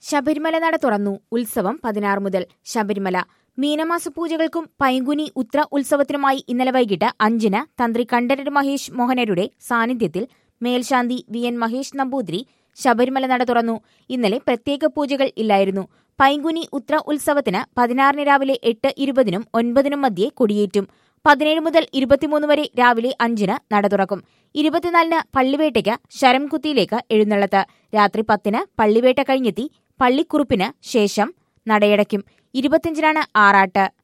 ശബരിമല നട തുറന്നു ഉത്സവം പതിനാറ് മുതൽ ശബരിമല മീനമാസ പൂജകൾക്കും പൈങ്കുനി ഉത്ര ഉത്സവത്തിനുമായി ഇന്നലെ വൈകിട്ട് അഞ്ചിന് തന്ത്രി കണ്ഠരര് മഹേഷ് മോഹനരുടെ സാന്നിധ്യത്തിൽ മേൽശാന്തി വി എൻ മഹേഷ് നമ്പൂതിരി ശബരിമല നട തുറന്നു ഇന്നലെ പ്രത്യേക പൂജകൾ ഇല്ലായിരുന്നു പൈങ്കുനി ഉത്ര ഉത്സവത്തിന് പതിനാറിന് രാവിലെ എട്ട് ഇരുപതിനും ഒൻപതിനും മധ്യേ കൊടിയേറ്റും പതിനേഴ് മുതൽ ഇരുപത്തിമൂന്ന് വരെ രാവിലെ അഞ്ചിന് നട തുറക്കും ഇരുപത്തിനാലിന് പള്ളിവേട്ടയ്ക്ക് ശരംകുത്തിയിലേക്ക് എഴുന്നള്ളത്ത് രാത്രി പത്തിന് പള്ളിവേട്ട കഴിഞ്ഞെത്തി പള്ളിക്കുറുപ്പിന് ശേഷം നടയടയ്ക്കും ഇരുപത്തിയഞ്ചിനാണ് ആറാട്ട്